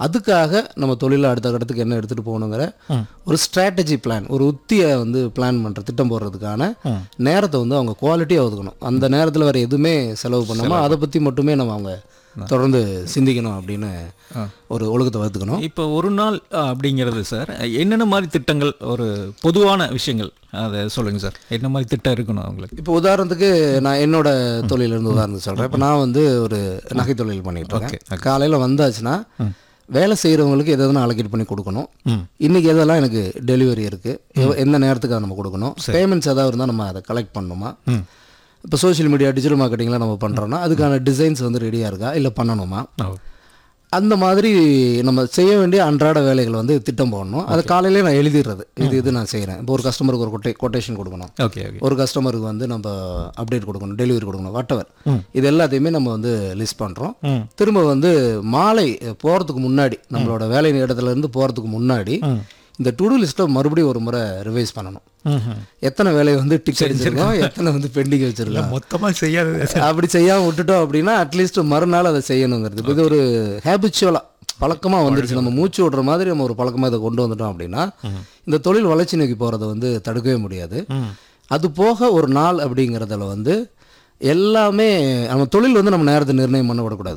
அதுக்காக நம்ம தொழிலை அடுத்த கட்டத்துக்கு என்ன எடுத்துகிட்டு போகணுங்கிற ஒரு ஸ்ட்ராட்டஜி பிளான் ஒரு உத்தியை வந்து பிளான் பண்ணுற திட்டம் போடுறதுக்கான நேரத்தை வந்து அவங்க குவாலிட்டியாக ஒதுக்கணும் அந்த நேரத்தில் வேறு எதுவுமே செலவு பண்ணாமல் அதை பற்றி மட்டுமே நம்ம அவங்க தொடர்ந்து சிந்திக்கணும் அப்படின்னு ஒரு ஒழுக்கத்தை வளர்த்துக்கணும் இப்போ ஒரு நாள் அஹ், அப்படிங்கிறது சார் என்னென்ன மாதிரி திட்டங்கள் ஒரு பொதுவான விஷயங்கள் அதை சொல்லுங்க சார் என்ன மாதிரி திட்டம் இருக்கணும் அவங்களுக்கு இப்போ உதாரணத்துக்கு நான் என்னோட தொழிலிருந்து உதாரணத்துக்கு சொல்கிறேன் இப்போ நான் வந்து ஒரு நகை தொழில் பண்ணிட்டு இருக்கேன் காலையில் வந்தாச்சுன்னா வேலை செய்கிறவங்களுக்கு எது எதுனா அலோகேட் பண்ணி கொடுக்கணும் இன்னைக்கு எதெல்லாம் எனக்கு டெலிவரி இருக்குது எந்த நேரத்துக்கு அதை நம்ம கொடுக்கணும் பேமெண்ட்ஸ் ஏதாவது இருந்தால் நம்ம அதை கலெக்ட் பண்ணணுமா இப்போ சோஷியல் மீடியா டிஜிட்டல் மார்க்கெட்டிங்லாம் நம்ம பண்ணுறோன்னா அதுக்கான டிசைன்ஸ் வந்து ரெடியாக இருக்கா இல்லை பண்ணணுமா அந்த மாதிரி நம்ம செய்ய வேண்டிய அன்றாட வேலைகள் வந்து திட்டம் போடணும் அது காலையிலே நான் எழுதிடுறது இது இது நான் செய்கிறேன் இப்போ ஒரு கஸ்டமருக்கு ஒரு கொட்டே கொட்டேஷன் கொடுக்கணும் ஓகே ஓகே ஒரு கஸ்டமருக்கு வந்து நம்ம அப்டேட் கொடுக்கணும் டெலிவரி கொடுக்கணும் வாட்டவர் இது எல்லாத்தையுமே நம்ம வந்து லிஸ்ட் பண்ணுறோம் திரும்ப வந்து மாலை போகிறதுக்கு முன்னாடி நம்மளோட வேலை இடத்துல இருந்து போகிறதுக்கு முன்னாடி இந்த டுடு லிஸ்ட்டை மறுபடியும் ஒரு முறை ரிவைஸ் பண்ணணும் எத்தனை வேலையை வந்து டிக் அடிச்சிருக்கோம் எத்தனை வந்து பெண்டிங் வச்சிருக்கோம் மொத்தமாக செய்யாதது அப்படி செய்யாம விட்டுட்டோம் அப்படின்னா அட்லீஸ்ட் மறுநாள் அதை செய்யணுங்கிறது இப்ப இது ஒரு ஹேபிச்சுவலாக பழக்கமாக வந்துருச்சு நம்ம மூச்சு விடுற மாதிரி நம்ம ஒரு பழக்கமாக இதை கொண்டு வந்துட்டோம் அப்படின்னா இந்த தொழில் வளர்ச்சி நோக்கி போகிறத வந்து தடுக்கவே முடியாது அது போக ஒரு நாள் அப்படிங்கிறதுல வந்து எல்லாமே நம்ம தொழில் வந்து நம்ம நேரத்தை நிர்ணயம் பண்ண விடக்கூடாது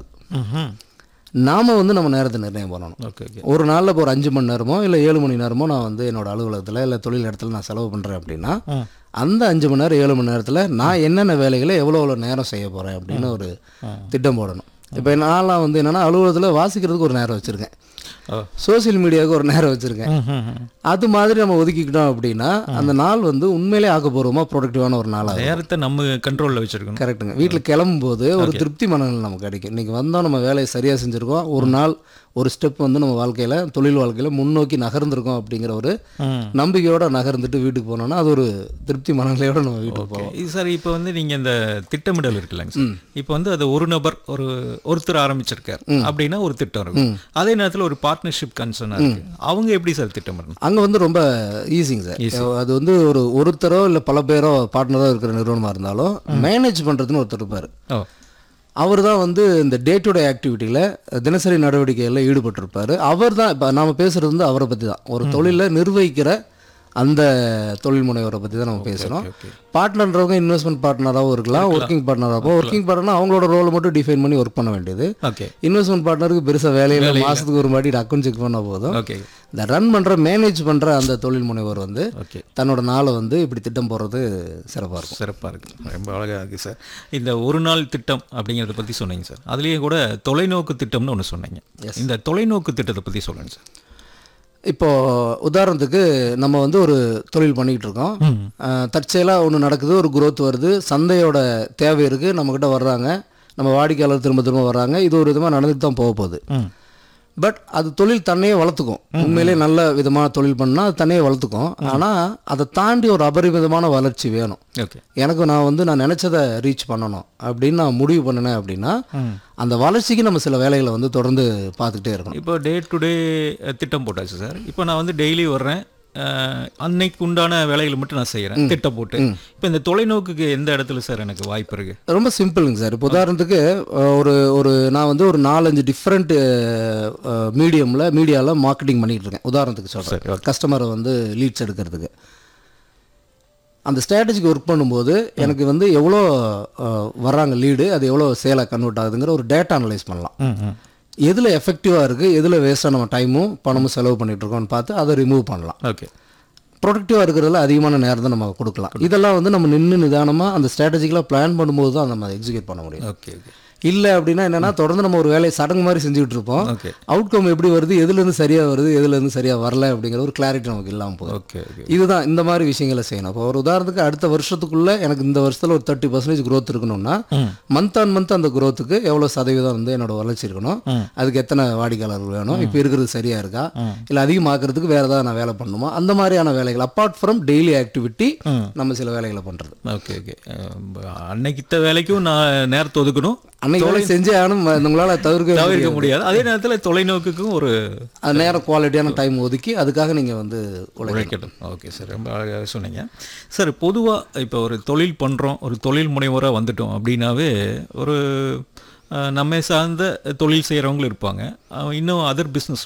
நாம வந்து நம்ம நேரத்தை நிர்ணயம் பண்ணணும் ஓகே ஓகே ஒரு நாளில் இப்போ ஒரு அஞ்சு மணி நேரமோ இல்லை ஏழு மணி நேரமோ நான் வந்து என்னோட அலுவலகத்தில் இல்லை தொழில் இடத்துல நான் செலவு பண்ணுறேன் அப்படின்னா அந்த அஞ்சு மணி நேரம் ஏழு மணி நேரத்தில் நான் என்னென்ன வேலைகளை எவ்வளோ எவ்வளோ நேரம் செய்ய போகிறேன் அப்படின்னு ஒரு திட்டம் போடணும் இப்போ நான்லாம் வந்து என்னென்னா அலுவலகத்தில் வாசிக்கிறதுக்கு ஒரு நேரம் வச்சுருக்கேன் ஓ. சோஷியல் மீடியாவுக்கு ஒரு நேரம் வச்சுருக்கேன் அது மாதிரி நம்ம ஒதுக்கிக்கிட்டோம் அப்படின்னா அந்த நாள் வந்து உண்மையிலே ஆக்கப்பூர்வமாக ப்ரொடக்டிவான ஒரு நாளாக நேரத்தை நம்ம கண்ட்ரோலில் வச்சிருக்கணும் கரெக்ட்டுங்க வீட்டில் கிளம்பும்போது ஒரு திருப்தி மனநிலை நமக்கு கிடைக்கும் இன்றைக்கி வந்தோம் நம்ம வேலையை சரியாக செஞ்சுருக்கோம் ஒரு நாள் ஒரு ஸ்டெப் வந்து நம்ம வாழ்க்கையில் தொழில் வாழ்க்கையில் முன்னோக்கி நகர்ந்திருக்கோம் அப்படிங்கிற ஒரு நம்பிக்கையோட நகர்ந்துட்டு வீட்டுக்கு போனோம்னா அது ஒரு திருப்தி மனநிலையோட நம்ம வீட்டுக்கு போவோம் இது சார் இப்போ வந்து நீங்கள் இந்த திட்டமிடல் இருக்குல்லங்க சார் இப்போ வந்து அது ஒரு நபர் ஒரு ஒருத்தர் ஆரம்பிச்சிருக்கார் அப்படின்னா ஒரு திட்டம் இருக்கும் அதே நேரத்தில் ஒரு பார்ட்னர்ஷிப் கன்சர்னாக இருக்கு அவங்க எப்படி சார் திட்டமிடணும் அங்கே வந்து ரொம்ப ஈஸிங்க சார் அது வந்து ஒரு ஒருத்தரோ இல்லை பல பேரோ பார்ட்னரோ இருக்கிற நிறுவனமாக இருந்தாலும் மேனேஜ் பண்ணுறதுன்னு ஒருத்தர் இருப்பார் ஓ அவர் தான் வந்து இந்த டே டு டே ஆக்டிவிட்டியில் தினசரி நடவடிக்கைகளில் ஈடுபட்டிருப்பார் அவர் தான் இப்போ நாம் பேசுகிறது வந்து அவரை பற்றி தான் ஒரு தொழிலை நிர்வகிக்கிற அந்த தொழில் முனைவரை பற்றி தான் நம்ம பேசுகிறோம் பார்ட்னர்ன்றவங்க இன்வெஸ்ட்மெண்ட் பார்ட்னராகவும் இருக்கலாம் ஒர்க்கிங் பார்ட்னராகவும் ஒர்க்கிங் பார்ட்னர் அவங்களோட ரோலை மட்டும் டிஃபைன் பண்ணி ஒர்க் பண்ண வேண்டியது ஓகே இன்வெஸ்ட்மெண்ட் பார்ட்னருக்கு பெருசாக வேலையில் மாதத்துக்கு ஒரு மாட்டி அக்கௌண்ட் செக் பண்ணால் போதும் ஓகே இந்த ரன் பண்ணுற மேனேஜ் பண்ணுற அந்த தொழில் முனைவர் வந்து ஓகே தன்னோட நாளை வந்து இப்படி திட்டம் போடுறது சிறப்பாக இருக்கும் சிறப்பாக இருக்கு ரொம்ப அழகாக இருக்குது சார் இந்த ஒரு நாள் திட்டம் அப்படிங்கிறத பற்றி சொன்னீங்க சார் அதுலேயே கூட தொலைநோக்கு திட்டம்னு ஒன்று சொன்னீங்க இந்த தொலைநோக்கு திட்டத்தை பற்றி சொல்லுங்க சார் இப்போ உதாரணத்துக்கு நம்ம வந்து ஒரு தொழில் பண்ணிக்கிட்டு இருக்கோம் அஹ், தற்செயலாக ஒன்று நடக்குது ஒரு growth வருது சந்தையோட தேவை இருக்குது நம்மக்கிட்ட வர்றாங்க நம்ம வாடிக்கையாளர் திரும்ப திரும்ப வர்றாங்க இது ஒரு விதமாக நடந்துட்டு தான் போக போகுது பட் அது தொழில் தன்னையே வளர்த்துக்கும் உண்மையிலே நல்ல விதமான தொழில் பண்ணால் அது தன்னையே வளர்த்துக்கும் ஆனால் அதை தாண்டி ஒரு அபரிமிதமான வளர்ச்சி வேணும் ஓகே எனக்கு நான் வந்து நான் நினச்சதை ரீச் பண்ணணும் அப்படின்னு நான் முடிவு பண்ணினேன் அப்படின்னா அந்த வளர்ச்சிக்கு நம்ம சில வேலைகளை வந்து தொடர்ந்து பார்த்துக்கிட்டே இருக்கணும் இப்போ டே டு டே திட்டம் போட்டாச்சு சார் இப்போ நான் வந்து டெய்லி வர்றேன் அஹ், அன்னைக்கு உண்டான வேலைகளை மட்டும் நான் செய்கிறேன் திட்டம் போட்டு இப்போ இந்த தொலைநோக்குக்கு எந்த இடத்துல சார் எனக்கு வாய்ப்பு இருக்கு ரொம்ப சிம்பிளுங்க சார் இப்போ உதாரணத்துக்கு அஹ், ஒரு ஒரு நான் வந்து ஒரு நாலஞ்சு டிஃப்ரெண்ட் மீடியமில் மீடியாவில் மார்க்கெட்டிங் பண்ணிகிட்டு இருக்கேன் உதாரணத்துக்கு சொல்கிறேன் கஸ்டமரை வந்து லீட்ஸ் எடுக்கிறதுக்கு அந்த ஸ்ட்ராட்டஜிக்கு ஒர்க் பண்ணும்போது எனக்கு வந்து எவ்வளோ அஹ், வர்றாங்க லீடு அது எவ்வளோ சேலாக கன்வெர்ட் ஆகுதுங்கிற ஒரு டேட்டா அனலைஸ் பண்ணலாம் ம் ம் எதில் எஃபெக்டிவாக இருக்குது எதில் வேஸ்ட்டாக நம்ம டைமும் பணமும் செலவு பண்ணிட்டு இருக்கோம்னு பார்த்து அதை ரிமூவ் பண்ணலாம் ஓகே ப்ரொடக்டிவாக இருக்கிறதுல அதிகமான நேரம் தான் நம்ம கொடுக்கலாம் இதெல்லாம் வந்து நம்ம நின்று நிதானமாக அந்த ஸ்ட்ராட்டஜிக்கலாக பிளான் பண்ணும்போது தான் நம்ம எக்ஸிக்யூட் பண்ண முடியும் ஓகே ஓகே இல்லை அப்படின்னா என்னன்னா தொடர்ந்து நம்ம ஒரு வேலையை சடங்கு மாதிரி செஞ்சுக்கிட்டு இருப்போம் ஓகே அவுட்கம் எப்படி வருது எதுலேருந்து சரியாக வருது எதுலேருந்து சரியாக வரல அப்படிங்கிற ஒரு கிளாரிட்டி நமக்கு இல்லாமல் போகுது ஓகே ஓகே இதுதான் இந்த மாதிரி விஷயங்களை செய்யணும் இப்போ ஒரு உதாரணத்துக்கு அடுத்த வருஷத்துக்குள்ள எனக்கு இந்த வருஷத்தில் ஒரு தேர்ட்டி பர்சன்டேஜ் growth இருக்கணும்னா மந்த் ஆன் மந்த் அந்த growthக்கு எவ்வளோ சதவீதம் வந்து என்னோட வளர்ச்சி இருக்கணும் அதுக்கு எத்தனை வாடிக்கையாளர்கள் வேணும் இப்போ இருக்கிறது சரியா இருக்கா இல்லை அதிகமாக்குறதுக்கு வேற ஏதாவது நான் வேலை பண்ணணுமா அந்த மாதிரியான வேலைகள் அப்பார்ட் ஃப்ரம் டெய்லி ஆக்டிவிட்டி நம்ம சில வேலைகளை பண்ணுறது ஓகே ஓகே அன்னைக்கிட்ட வேலைக்கும் நான் நேரத்தை ஒதுக்கணும் அன்னைக்கு வேலை செஞ்சே ஆகணும் உங்களால் தவிர்க்க தவிர்க்க முடியாது அதே நேரத்தில் தொலைநோக்குக்கும் ஒரு அது நேரம் குவாலிட்டியான டைம் ஒதுக்கி அதுக்காக நீங்கள் வந்து உழைக்கணும் உழைக்கட்டும் ஓகே சார் ரொம்ப அழகாக சொன்னீங்க சார் பொதுவாக இப்போ ஒரு தொழில் பண்ணுறோம் ஒரு தொழில் முனைவோராக வந்துட்டோம் அப்படின்னாவே ஒரு அஹ், நம்மை சார்ந்த தொழில் செய்கிறவங்களும் இருப்பாங்க அஹ், இன்னும் அதர் பிஸ்னஸ்